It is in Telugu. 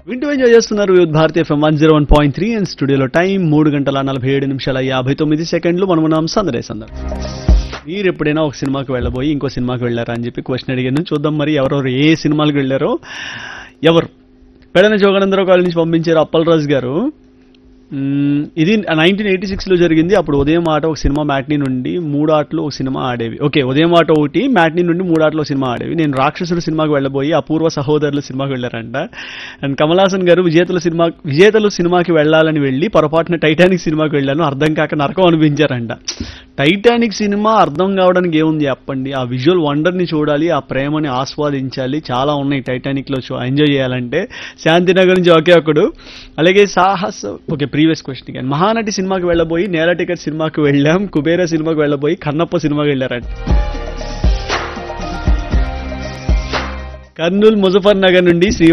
వింటూ ఎంజాయ్ చేస్తున్నారు వివిధ భారతీయ FM one zero one point three and స్టూడియోలో టైం మూడు గంటల నలభై ఏడు నిమిషాల యాభై తొమ్మిది సెకండ్లు మనం ఉన్నాం సందడే సందడి మీరు ఎప్పుడైనా ఒక సినిమాకి వెళ్ళబోయి ఇంకో సినిమాకి వెళ్ళారా అని చెప్పి క్వశ్చన్ అడిగాను చూద్దాం మరి ఎవరెవరు ఏ సినిమాలకు వెళ్ళారో ఎవరు పెడన జోగనందరావు కాలేజ్ నుంచి పంపించారు అప్పలరాజు గారు మ్మ్, ఇది నైన్టీన్ ఎయిటీ సిక్స్లో జరిగింది అప్పుడు ఉదయం ఆట ఒక సినిమా మ్యాట్నీ నుండి మూడు ఆటలు ఒక సినిమా ఆడేవి ఓకే ఉదయం ఆట ఒకటి మ్యాట్నీ నుండి మూడు ఆటలు ఒక సినిమా ఆడేవి నేను రాక్షసుడు సినిమాకి వెళ్ళబోయి అపూర్వ సహోదరులు సినిమాకి వెళ్ళారంట అండ్ కమల్ హాసన్ గారు విజేతలు సినిమా విజేతలు సినిమాకి వెళ్ళాలని వెళ్ళి పొరపాటున టైటానిక్ సినిమాకి వెళ్ళాను అర్థం కాక నరకం అనిపించారంట టైటానిక్ సినిమా అర్థం కావడానికి ఏముంది చెప్పండి ఆ విజువల్ వండర్ని చూడాలి ఆ ప్రేమని ఆస్వాదించాలి చాలా ఉన్నాయి టైటానిక్లో ఎంజాయ్ చేయాలంటే శాంతినగర్ నుంచి ఒకే ఒకడు అలాగే సాహస్ ఓకే ప్రీవియస్ క్వశ్చన్ కానీ మహానటి సినిమాకి వెళ్ళబోయి నేల టికెట్ సినిమాకి వెళ్ళాం కుబేర సినిమాకి వెళ్ళబోయి కన్నప్ప సినిమాకి వెళ్ళారంట కర్నూలు ముజఫర్ నగర్ నుండి శ్రీ